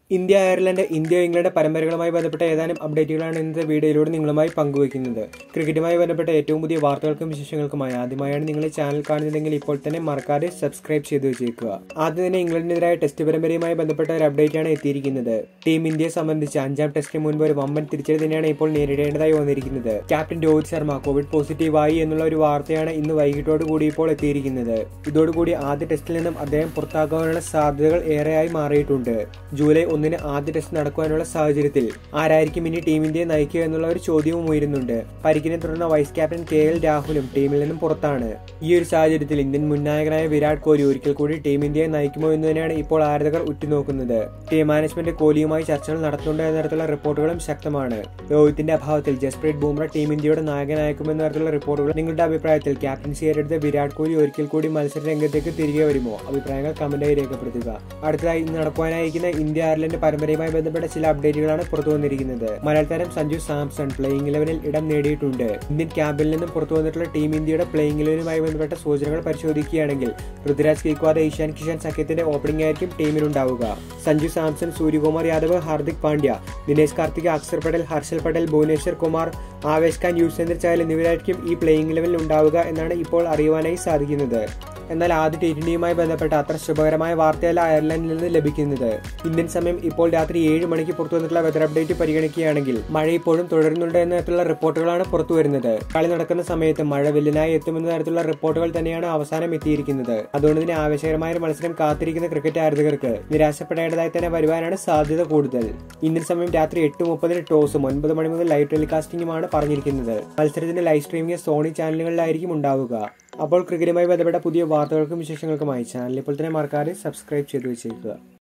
India Ireland India England പരമ്പരകളുമായി ബന്ധപ്പെട്ട ഏതാനും അപ്ഡേറ്റുകളാണ് ഇന്നത്തെ വീഡിയോയിലൂടെ നിങ്ങളുമായി പങ്കുവയ്ക്കുന്നത് ക്രിക്കറ്റുമായി ബന്ധപ്പെട്ട ഏറ്റവും പുതിയ വാർത്തകൾക്കും വിശേഷങ്ങൾക്കുമായി ആദ്യമായാണ് നിങ്ങൾ ഈ ചാനൽ കാണുന്നതെങ്കിൽ ഇപ്പോൾ തന്നെ മറക്കാതെ സബ്സ്ക്രൈബ് ചെയ്തു വെച്ചേക്കുക ആദ്യം തന്നെ ഇംഗ്ലണ്ടിനെതിരായ ടെസ്റ്റ് പരമ്പരയുമായി ബന്ധപ്പെട്ട ഒരു അപ്ഡേറ്റാണ് എത്തിയിരിക്കുന്നത് ടീം ഇന്ത്യയെ സംബന്ധിച്ച് അഞ്ചാം ടെസ്റ്റിന് മുൻപ് ഒരു വമ്പൻ തിരിച്ചടി തന്നെയാണ് ഇപ്പോൾ നേരിടേണ്ടതായി വന്നിരിക്കുന്നത് ക്യാപ്റ്റൻ രോഹിത് ശർമ്മ കോവിഡ് പോസിറ്റീവായി എന്നുള്ള ഒരു വാർത്തയാണ് ഇന്ന് വൈകിട്ടോട് കൂടി ഇപ്പോൾ എത്തിയിരിക്കുന്നത് ഇതോടുകൂടി ആദ്യ ടെസ്റ്റിൽ നിന്നും അദ്ദേഹം പുറത്താക്കാനുള്ള സാധ്യതകൾ ഏറെയായി മാറിയിട്ടുണ്ട് ജൂലൈ ഒന്നിന് ആദ്യ ടെസ്റ്റ് നടക്കുവാനുള്ള സാഹചര്യത്തിൽ ആരായിരിക്കും ഇനി ടീം ഇന്ത്യയെ നയിക്കുക എന്നുള്ള ഒരു ചോദ്യവും ഉയരുന്നുണ്ട് പരിക്കിനെ തുടർന്ന് വൈസ് ക്യാപ്റ്റൻ കെ എൽ രാഹുലും ടീമിൽ നിന്നും പുറത്താണ് ഈ ഒരു സാഹചര്യത്തിൽ ഇന്ത്യൻ മുൻനായകനായ വിരാട് കോഹ്ലി ഒരിക്കൽ കൂടി ടീം ഇന്ത്യയെ നയിക്കുമോ എന്ന് തന്നെയാണ് ഇപ്പോൾ ആരാധകർ ഉറ്റുനോക്കുന്നത് ടീം മാനേജ്മെന്റ് കോഹ്ലിയുമായി ചർച്ചകൾ നടത്തുന്നുണ്ട് എന്ന തരത്തിലുള്ള റിപ്പോർട്ടുകളും ശക്തമാണ് രോഹിത്തിന്റെ അഭാവത്തിൽ ജസ്പ്രീത് ബുംറ ടീം ഇന്ത്യയുടെ നായകനായേക്കുമെന്ന തരത്തിലുള്ള റിപ്പോർട്ടുകൾ നിങ്ങളുടെ അഭിപ്രായത്തിൽ ക്യാപ്റ്റൻസി ഏറ്റെടുത്ത വിരാട് കോഹ്ലി ഒരിക്കൽ കൂടി മത്സര രംഗത്തേക്ക് തിരികെ വരുമോ അഭിപ്രായങ്ങൾ കമന്റായി രേഖപ്പെടുത്തുക അടുത്തതായി ഇന്ന് നടക്കുവാനായിരിക്കുന്ന ഇന്ത്യ അയർലൻഡ് പരമ്പരയുമായി ബന്ധപ്പെട്ട ചില അപ്ഡേറ്റുകളാണ് പുറത്തു വന്നിരിക്കുന്നത് മലയാള താരം സഞ്ജു സാംസൺ പ്ലേയിങ് ഇലവനിൽ ഇടം നേടിയിട്ടുണ്ട് ഇന്ത്യൻ ക്യാമ്പിൽ നിന്നും പുറത്തു വന്നിട്ടുള്ള ടീം ഇന്ത്യയുടെ പ്ലേയിങ് ഇലവനുമായി ബന്ധപ്പെട്ട സൂചനകൾ പരിശോധിക്കുകയാണെങ്കിൽ ഋതുരാജ് ഗെയ്ക്വാദ് ഈശാൻ കിഷൻ സഖ്യത്തിന്റെ ഓപ്പണിംഗ് ആയിരിക്കും ടീമിലുണ്ടാവുക സഞ്ജു സാംസൺ സൂര്യകുമാർ യാദവ് ഹാർദിക് പാണ്ഡ്യ ദിനേശ് കാർത്തിക് അക്ഷർ പട്ടേൽ ഹർഷൽ പട്ടേൽ ഭുവനേശ്വർ കുമാർ ആവേശ് ഖാൻ യുസ്വേന്ദ്ര ചാഹൽ എന്നിവരായിരിക്കും ഈ പ്ലേയിങ് ലെവലിൽ ഉണ്ടാവുക എന്നാണ് ഇപ്പോൾ അറിയുവാനായി സാധിക്കുന്നത് എന്നാൽ ആദ്യ ടി ട്വന്റിയുമായി ബന്ധപ്പെട്ട അത്ര ശുഭകരമായ വാർത്തയല്ല അയർലൻഡിൽ നിന്ന് ലഭിക്കുന്നത് ഇന്ത്യൻ സമയം ഇപ്പോൾ രാത്രി ഏഴ് മണിക്ക് പുറത്തു വന്നിട്ടുള്ള വെതർ അപ്ഡേറ്റ് പരിഗണിക്കുകയാണെങ്കിൽ മഴ ഇപ്പോഴും തുടരുന്നുണ്ട് എന്ന തരത്തിലുള്ള റിപ്പോർട്ടുകളാണ് പുറത്തു വരുന്നത് കളി നടക്കുന്ന സമയത്ത് മഴ വില്ലനായി എത്തുമെന്ന തരത്തിലുള്ള റിപ്പോർട്ടുകൾ തന്നെയാണ് അവസാനം എത്തിയിരിക്കുന്നത് അതുകൊണ്ട് തന്നെ ആവേശകരമായ ഒരു മത്സരം കാത്തിരിക്കുന്ന ക്രിക്കറ്റ് ആരാധകർക്ക് നിരാശപ്പെടേണ്ടതായി തന്നെ വരുവാനാണ് സാധ്യത കൂടുതൽ ഇന്ത്യൻ സമയം രാത്രി എട്ട് മുപ്പതിന് ടോസും ഒൻപത് മണി മുതൽ ലൈവ് ടെലികാസ്റ്റിംഗുമാണ് പറഞ്ഞിരിക്കുന്നത് മത്സരത്തിന്റെ ലൈവ് സ്ട്രീമിംഗ് സോണി ചാനലുകളിലായിരിക്കും ഉണ്ടാവുക അപ്പോൾ ക്രിക്കറ്റുമായി ബന്ധപ്പെട്ട പുതിയ വാർത്തകൾക്കും വിശേഷങ്ങൾക്കുമായി ചാനൽ ഇപ്പോൾ തന്നെ മറക്കാതെ സബ്സ്ക്രൈബ് ചെയ്തു വെച്ചേക്കുക